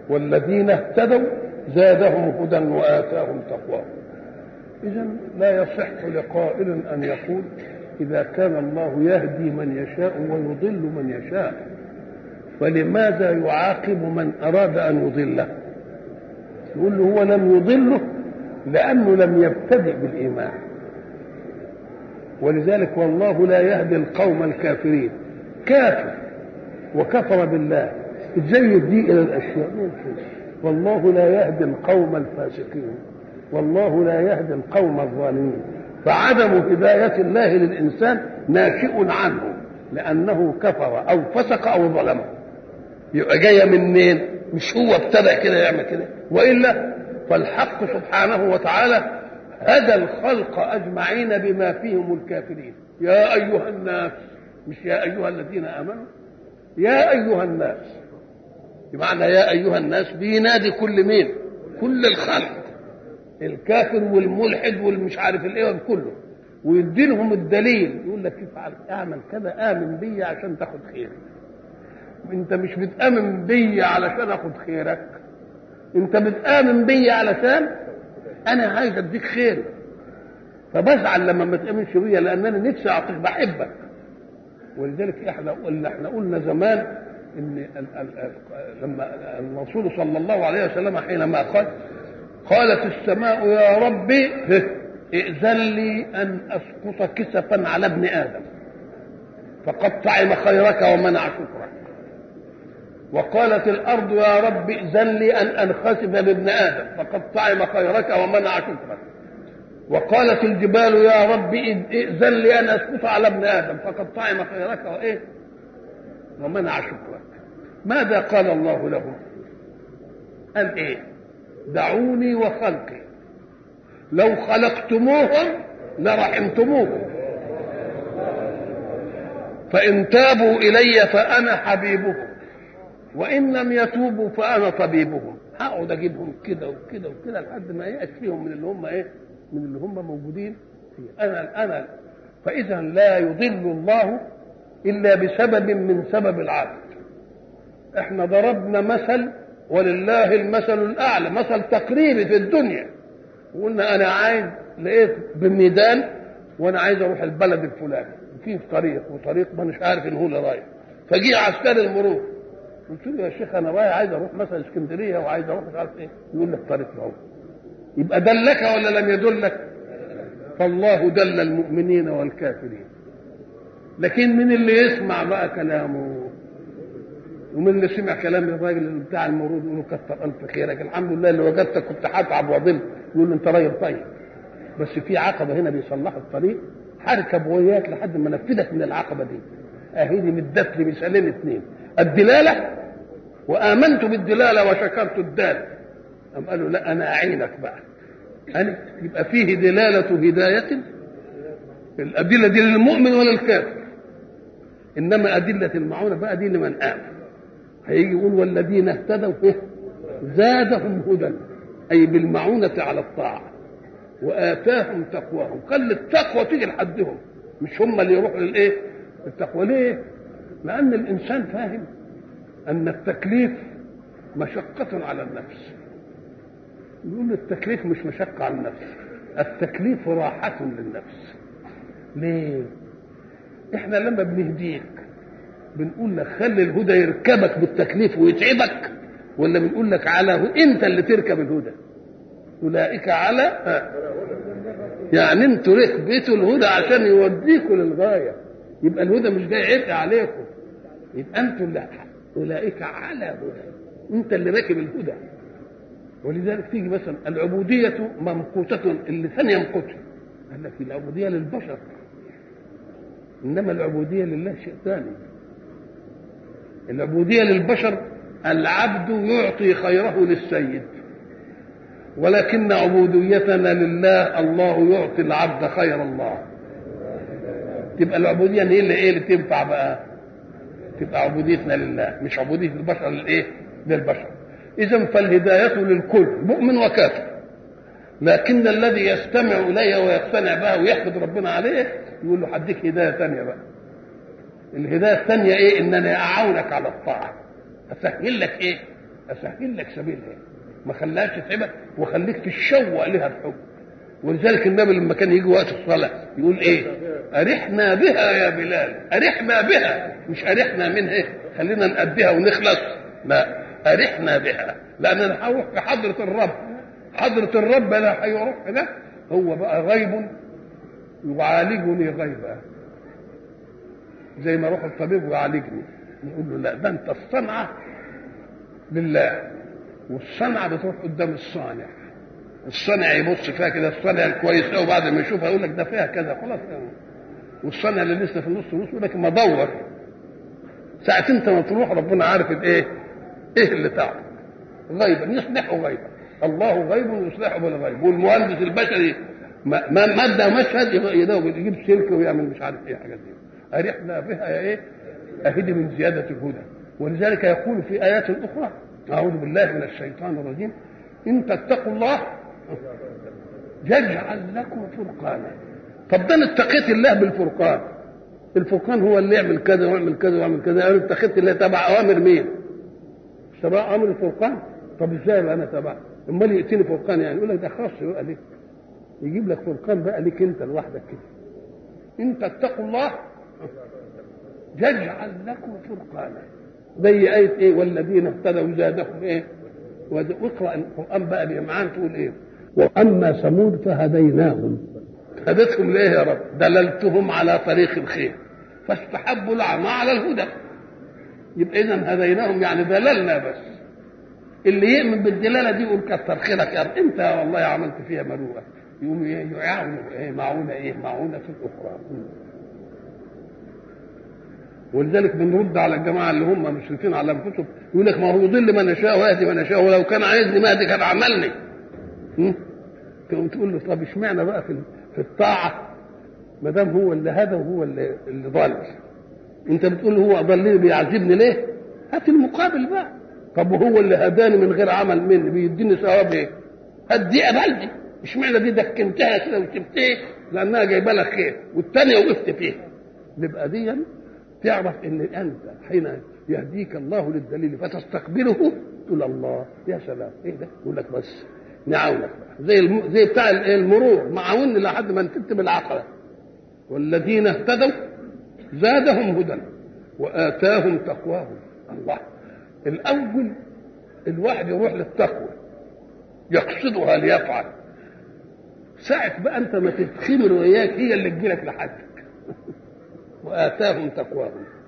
والذين اهتدوا زادهم هدى وآتاهم تقواهم إذا لا يصح لقائل أن يقول إذا كان الله يهدي من يشاء ويضل من يشاء فلماذا يعاقب من أراد أن يضله يقول له هو لم يضله لأنه لم يبتدئ بالإيمان ولذلك والله لا يهدي القوم الكافرين كافر وكفر بالله ازاي يهدي الى الاشياء والله لا يهدي القوم الفاسقين والله لا يهدي القوم الظالمين فعدم هداية الله للإنسان ناشئ عنه لأنه كفر أو فسق أو ظلم يبقى جاية منين؟ مش هو ابتدأ كده يعمل كده وإلا فالحق سبحانه وتعالى هدى الخلق أجمعين بما فيهم الكافرين يا أيها الناس مش يا أيها الذين آمنوا يا أيها الناس بمعنى يا أيها الناس بينادي كل مين كل الخلق الكافر والملحد والمش عارف الايه كله ويدي لهم الدليل يقول لك افعل اعمل كذا امن بي عشان تاخد خيري انت مش بتامن بي علشان اخد خيرك انت بتامن بي علشان انا عايز اديك خير فبزعل لما ما تامنش بيا لان انا نفسي اعطيك بحبك ولذلك احنا قلنا احنا قلنا زمان ان ال ال لما الرسول صلى الله عليه وسلم حينما قال قالت السماء يا ربي ائذن لي ان اسقط كسفا على ابن ادم فقد طعم خيرك ومنع شكرك وقالت الارض يا رب ائذن لي ان انخسف بابن ادم فقد طعم خيرك ومنع شكرك وقالت الجبال يا رب ائذن لي ان اسقط على ابن ادم فقد طعم خيرك وايه ومنع شكرك ماذا قال الله له قال ايه دعوني وخلقي لو خلقتموهم لرحمتموهم فإن تابوا إلي فأنا حبيبهم وإن لم يتوبوا فأنا طبيبهم هقعد أجيبهم كده وكده وكده لحد ما يأتيهم من اللي هم إيه؟ من اللي هم موجودين فيه أنا أنا فإذا لا يضل الله إلا بسبب من سبب العبد احنا ضربنا مثل ولله المثل الاعلى مثل تقريبي في الدنيا وقلنا انا عايز لقيت بالميدان وانا عايز اروح البلد الفلاني في طريق وطريق ما مش عارف ان هو اللي رايح فجي عسكري المرور قلت له يا شيخ انا رايح عايز اروح مثلا اسكندريه وعايز اروح مش عارف ايه يقول لك طريق اهو يبقى دلك ولا لم يدلك فالله دل المؤمنين والكافرين لكن من اللي يسمع بقى كلامه ومن اللي سمع كلام الراجل بتاع المرور يقول له كتر الف خيرك الحمد لله اللي وجدتك كنت هتعب واضل يقول له انت راجل طيب بس في عقبه هنا بيصلحوا الطريق هركب وياك لحد ما انفذك من العقبه دي اهي دي مدت لي مثالين اثنين الدلاله وامنت بالدلاله وشكرت الدال قام قالوا لا انا اعينك بقى أنا يبقى فيه دلاله هدايه الادله دي للمؤمن ولا الكافر انما ادله المعونه بقى دي لمن امن هيجي يقول والذين اهتدوا فيه زادهم هدى اي بالمعونه على الطاعه واتاهم تقواهم خلي التقوى تيجي لحدهم مش هم اللي يروحوا للايه التقوى ليه لان الانسان فاهم ان التكليف مشقه على النفس يقول التكليف مش مشقه على النفس التكليف راحه للنفس ليه احنا لما بنهديك بنقول لك خلي الهدى يركبك بالتكليف ويتعبك ولا بنقول لك على انت اللي تركب الهدى اولئك على يعني انتوا ركبتوا الهدى عشان يوديكوا للغايه يبقى الهدى مش جاي عبء عليكم يبقى انتوا اللي اولئك على هدى انت اللي راكب الهدى ولذلك تيجي مثلا العبوديه ممقوته اللسان يمقته قال لك العبوديه للبشر انما العبوديه لله شيء ثاني العبوديه للبشر العبد يعطي خيره للسيد ولكن عبوديتنا لله الله يعطي العبد خير الله تبقى العبوديه هي اللي ايه اللي تنفع بقى تبقى عبوديتنا لله مش عبوديه البشر للايه للبشر اذا فالهدايه للكل مؤمن وكافر لكن الذي يستمع الي ويقتنع بها ويحمد ربنا عليه يقول له هديك هدايه ثانيه بقى الهدايه الثانيه ايه ان انا اعاونك على الطاعه اسهل لك ايه اسهل لك سبيلها ما خلاش تتعبك وخليك تتشوق لها بحب ولذلك النبي لما كان يجي وقت الصلاه يقول ايه ارحنا بها يا بلال ارحنا بها مش ارحنا منها ايه خلينا نأديها ونخلص لا ارحنا بها لان انا هروح في حضره الرب حضره الرب لا هيروح ده هو بقى غيب يعالجني غيبا زي ما اروح الطبيب ويعالجني يقول له لا ده انت الصنعه لله والصنعه بتروح قدام الصانع الصانع يبص فيها كده الصانع الكويس قوي بعد ما يشوفها يقول لك ده فيها كذا خلاص يعني. والصانع اللي لسه في النص نص يقول لك ما دور ساعة انت ما تروح ربنا عارف الايه؟ ايه اللي تعرف غيبا يصلحه غيبا الله غيب يصلحه بالغيب والمهندس البشري ما ما مادة مشهد يدوب يجيب سلك ويعمل مش عارف ايه حاجات دي أرحنا بها يا ايه؟ أهدي من زيادة الهدى ولذلك يقول في آيات أخرى أعوذ بالله من الشيطان الرجيم إن تتقوا الله يجعل لكم فرقانا طب ده انا اتقيت الله بالفرقان الفرقان هو اللي يعمل كذا ويعمل كذا ويعمل كذا انا اتخذت الله تبع اوامر مين؟ مش تبع امر الفرقان طب ازاي بقى انا تبع؟ امال ياتيني فرقان يعني يقول لك ده خاص بقى ليك يجيب لك فرقان بقى ليك انت لوحدك كده ان تتقوا الله يجعل لكم فرقانا زي آية إيه والذين اهتدوا زادهم إيه واقرأ القرآن بقى بإمعان تقول إيه وأما ثمود فهديناهم هديتهم ليه يا رب دللتهم على طريق الخير فاستحبوا الأعمى على الهدى يبقى إذا هديناهم يعني دللنا بس اللي يؤمن بالدلالة دي يقول كتر خيرك يا رب أنت والله عملت فيها مروءة يقوم يعاونوا إيه معونة إيه معونة في الأخرى ولذلك بنرد على الجماعه اللي هم مشرفين على انفسهم يقول لك ما هو يضل من يشاء ويهدي من يشاء ولو كان عايزني ما كان عملني تقوم تقول له طب اشمعنى بقى في في الطاعه ما دام هو اللي هدى وهو اللي اللي ضل انت بتقول هو ضلني بيعذبني ليه؟ هات المقابل بقى طب وهو اللي هداني من غير عمل مني بيديني ثواب ايه؟ هات دي قبلتي اشمعنى دي دكنتها كده وسبتها لانها جايبه لك خير والثانيه وقفت فيها يبقى دي تعرف ان انت حين يهديك الله للدليل فتستقبله تقول الله يا سلام ايه ده؟ يقول لك بس نعاونك بقى زي الم... زي بتاع المرور معاوني لحد ما انتهت بالعقبه والذين اهتدوا زادهم هدى واتاهم تقواهم الله الاول الواحد يروح للتقوى يقصدها ليفعل ساعة بقى انت ما تتخمر وياك هي اللي تجيلك لحدك واتاهم تقواهم